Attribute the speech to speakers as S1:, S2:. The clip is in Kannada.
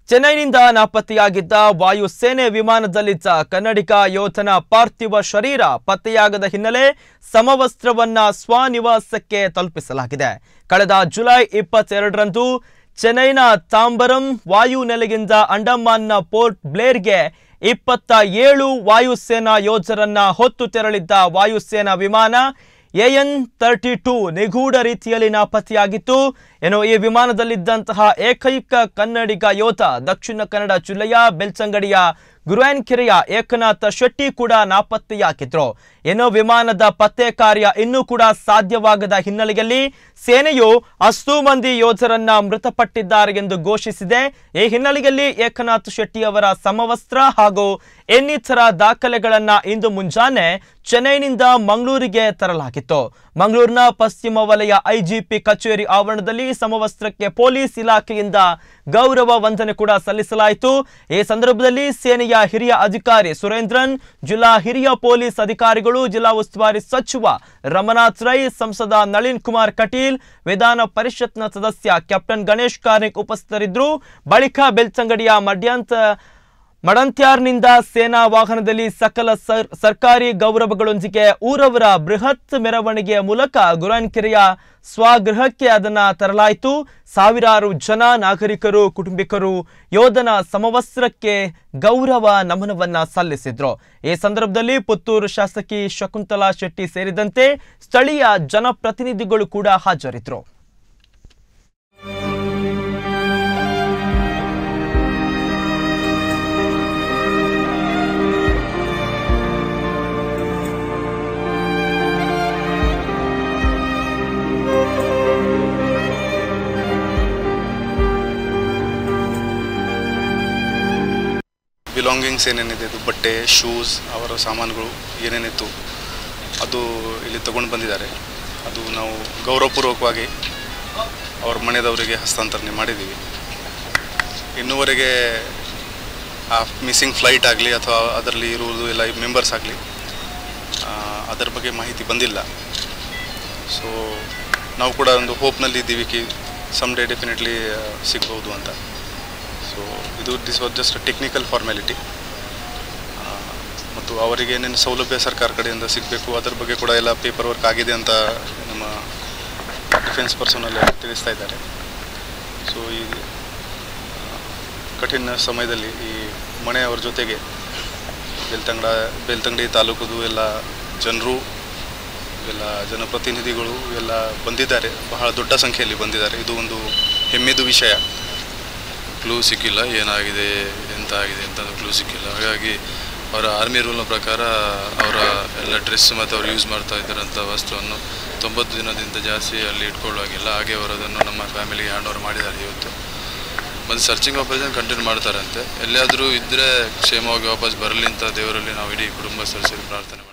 S1: ಚೆನ್ನೈನಿಂದ ನಾಪತ್ತೆಯಾಗಿದ್ದ ವಾಯುಸೇನೆ ವಿಮಾನದಲ್ಲಿದ್ದ ಕನ್ನಡಿಗ ಯೋಧನ ಪಾರ್ಥಿವ ಶರೀರ ಪತ್ತೆಯಾಗದ ಹಿನ್ನೆಲೆ ಸಮವಸ್ತ್ರವನ್ನ ಸ್ವನಿವಾಸಕ್ಕೆ ತಲುಪಿಸಲಾಗಿದೆ ಕಳೆದ ಜುಲೈ ಇಪ್ಪತ್ತೆರಡರಂದು ಚೆನ್ನೈನ ತಾಂಬರಂ ವಾಯು ನೆಲೆಯಿಂದ ಅಂಡಮಾನ್ನ ಪೋರ್ಟ್ ಬ್ಲೇರ್ಗೆ ಇಪ್ಪತ್ತ ಏಳು ವಾಯುಸೇನಾ ಯೋಧರನ್ನ ಹೊತ್ತು ತೆರಳಿದ್ದ ವಾಯುಸೇನಾ ವಿಮಾನ ಎಎನ್ ತರ್ಟಿ ಟೂ ನಿಗೂಢ ರೀತಿಯಲ್ಲಿ ನಾಪತ್ತೆಯಾಗಿತ್ತು ಏನು ಈ ವಿಮಾನದಲ್ಲಿದ್ದಂತಹ ಏಕೈಕ ಕನ್ನಡಿಗ ಯೋಧ ದಕ್ಷಿಣ ಕನ್ನಡ ಜಿಲ್ಲೆಯ ಬೆಳ್ಸಂಗಡಿಯ ಗುರುವಾನ್ಕೆರೆಯ ಏಕನಾಥ ಶೆಟ್ಟಿ ಕೂಡ ನಾಪತ್ತೆಯಾಗಿದ್ರು ಏನು ವಿಮಾನದ ಪತ್ತೆ ಕಾರ್ಯ ಇನ್ನೂ ಕೂಡ ಸಾಧ್ಯವಾಗದ ಹಿನ್ನೆಲೆಯಲ್ಲಿ ಸೇನೆಯು ಅಷ್ಟು ಮಂದಿ ಯೋಧರನ್ನ ಮೃತಪಟ್ಟಿದ್ದಾರೆ ಎಂದು ಘೋಷಿಸಿದೆ ಈ ಹಿನ್ನೆಲೆಯಲ್ಲಿ ಏಕನಾಥ್ ಶೆಟ್ಟಿ ಅವರ ಸಮವಸ್ತ್ರ ಹಾಗೂ ಇನ್ನಿತರ ದಾಖಲೆಗಳನ್ನ ಇಂದು ಮುಂಜಾನೆ ಚೆನ್ನೈನಿಂದ ಮಂಗಳೂರಿಗೆ ತರಲಾಗಿತ್ತು ಮಂಗಳೂರಿನ ಪಶ್ಚಿಮ ವಲಯ ಐಜಿಪಿ ಕಚೇರಿ ಆವರಣದಲ್ಲಿ ಸಮವಸ್ತ್ರಕ್ಕೆ ಪೊಲೀಸ್ ಇಲಾಖೆಯಿಂದ ಗೌರವ ವಂದನೆ ಕೂಡ ಸಲ್ಲಿಸಲಾಯಿತು ಈ ಸಂದರ್ಭದಲ್ಲಿ ಸೇನೆಯ ಹಿರಿಯ ಅಧಿಕಾರಿ ಸುರೇಂದ್ರನ್ ಜಿಲ್ಲಾ ಹಿರಿಯ ಪೊಲೀಸ್ ಅಧಿಕಾರಿಗಳು ಜಿಲ್ಲಾ ಉಸ್ತುವಾರಿ ಸಚಿವ ರಮನಾಥ್ ರೈ ಸಂಸದ ನಳಿನ್ ಕುಮಾರ್ ಕಟೀಲ್ ವಿಧಾನ ಪರಿಷತ್ನ ಸದಸ್ಯ ಕ್ಯಾಪ್ಟನ್ ಗಣೇಶ್ ಕಾರ್ನಿಕ್ ಉಪಸ್ಥಿತರಿದ್ದರು ಬಳಿಕ ಬೆಳ್ತಂಗಡಿಯ ಮಡ್ಯಾಂತ ಮಡಂತ್ಯಾರ್ನಿಂದ ಸೇನಾ ವಾಹನದಲ್ಲಿ ಸಕಲ ಸರ್ ಸರ್ಕಾರಿ ಗೌರವಗಳೊಂದಿಗೆ ಊರವರ ಬೃಹತ್ ಮೆರವಣಿಗೆಯ ಮೂಲಕ ಗುರಾನ್ಕೆರೆಯ ಸ್ವಗೃಹಕ್ಕೆ ಅದನ್ನ ತರಲಾಯಿತು ಸಾವಿರಾರು ಜನ ನಾಗರಿಕರು ಕುಟುಂಬಿಕರು ಯೋಧನ ಸಮವಸ್ತ್ರಕ್ಕೆ ಗೌರವ ನಮನವನ್ನ ಸಲ್ಲಿಸಿದ್ರು ಈ ಸಂದರ್ಭದಲ್ಲಿ ಪುತ್ತೂರು ಶಾಸಕಿ ಶಕುಂತಲಾ ಶೆಟ್ಟಿ ಸೇರಿದಂತೆ ಸ್ಥಳೀಯ ಜನಪ್ರತಿನಿಧಿಗಳು ಕೂಡ ಹಾಜರಿದ್ರು
S2: ಬಿಲಾಂಗಿಂಗ್ಸ್ ಏನೇನಿದೆ ಇದು ಬಟ್ಟೆ ಶೂಸ್ ಅವರ ಸಾಮಾನುಗಳು ಏನೇನಿತ್ತು ಅದು ಇಲ್ಲಿ ತಗೊಂಡು ಬಂದಿದ್ದಾರೆ ಅದು ನಾವು ಗೌರವಪೂರ್ವಕವಾಗಿ ಅವ್ರ ಮನೆಯದವರಿಗೆ ಹಸ್ತಾಂತರಣೆ ಮಾಡಿದ್ದೀವಿ ಇನ್ನೂವರೆಗೆ ಆ ಮಿಸ್ಸಿಂಗ್ ಫ್ಲೈಟ್ ಆಗಲಿ ಅಥವಾ ಅದರಲ್ಲಿ ಇರುವುದು ಎಲ್ಲ ಮೆಂಬರ್ಸ್ ಆಗಲಿ ಅದರ ಬಗ್ಗೆ ಮಾಹಿತಿ ಬಂದಿಲ್ಲ ಸೊ ನಾವು ಕೂಡ ಒಂದು ಹೋಪ್ನಲ್ಲಿ ಇದ್ದೀವಿ ಕಿ ಸಮ್ ಡೇ ಡೆಫಿನೆಟ್ಲಿ ಸಿಗ್ಬೋದು ಅಂತ ಸೊ ಇದು this was just technical formality ಮತ್ತು ಅವರಿಗೆ ಏನೇನು ಸೌಲಭ್ಯ ಸರ್ಕಾರ ಕಡೆಯಿಂದ ಸಿಗಬೇಕು ಅದರ ಬಗ್ಗೆ ಕೂಡ ಎಲ್ಲ ಪೇಪರ್ ವರ್ಕ್ ಆಗಿದೆ ಅಂತ ನಮ್ಮ ಡಿಫೆನ್ಸ್ ಪರ್ಸನಲ್ ತಿಳಿಸ್ತಾ ಇದ್ದಾರೆ ಸೊ ಈ ಕಠಿಣ ಸಮಯದಲ್ಲಿ ಈ ಮನೆಯವರ ಜೊತೆಗೆ ಬೆಳ್ತಂಗಡ ಬೆಳ್ತಂಗಡಿ ತಾಲೂಕದು ಎಲ್ಲ ಜನರು ಎಲ್ಲ ಜನಪ್ರತಿನಿಧಿಗಳು ಎಲ್ಲ ಬಂದಿದ್ದಾರೆ ಬಹಳ ದೊಡ್ಡ ಸಂಖ್ಯೆಯಲ್ಲಿ ಬಂದಿದ್ದಾರೆ ಇದು ಒಂದು ಹೆಮ್ಮೆದು ವಿಷಯ
S3: ಕ್ಲೂ ಸಿಕ್ಕಿಲ್ಲ ಏನಾಗಿದೆ ಎಂತ ಆಗಿದೆ ಅಂತ ಕ್ಲೂ ಸಿಕ್ಕಿಲ್ಲ ಹಾಗಾಗಿ ಅವರ ಆರ್ಮಿ ರೂಲ್ನ ಪ್ರಕಾರ ಅವರ ಎಲ್ಲ ಡ್ರೆಸ್ ಮತ್ತು ಅವ್ರು ಯೂಸ್ ಮಾಡ್ತಾ ಇದ್ದಾರಂಥ ವಸ್ತ್ರವನ್ನು ತೊಂಬತ್ತು ದಿನದಿಂದ ಜಾಸ್ತಿ ಅಲ್ಲಿ ಇಟ್ಕೊಳ್ಳುವಾಗಿಲ್ಲ ಹಾಗೆ ಅವರು ಅದನ್ನು ನಮ್ಮ ಫ್ಯಾಮಿಲಿಗೆ ಹ್ಯಾಂಡ್ ಓವರ್ ಮಾಡಿದ್ದಾರೆ ಇವತ್ತು ಮತ್ತು ಸರ್ಚಿಂಗ್ ಆಪರೇಷನ್ ಕಂಟಿನ್ಯೂ ಮಾಡ್ತಾರಂತೆ ಎಲ್ಲಿಯಾದರೂ ಇದ್ದರೆ ಕ್ಷೇಮವಾಗಿ ವಾಪಸ್ ಬರಲಿ ಅಂತ ದೇವರಲ್ಲಿ ನಾವು ಇಡೀ ಕುಟುಂಬಸ್ಥರು ಸೇರಿ ಪ್ರಾರ್ಥನೆ ಮಾಡ್ತೀವಿ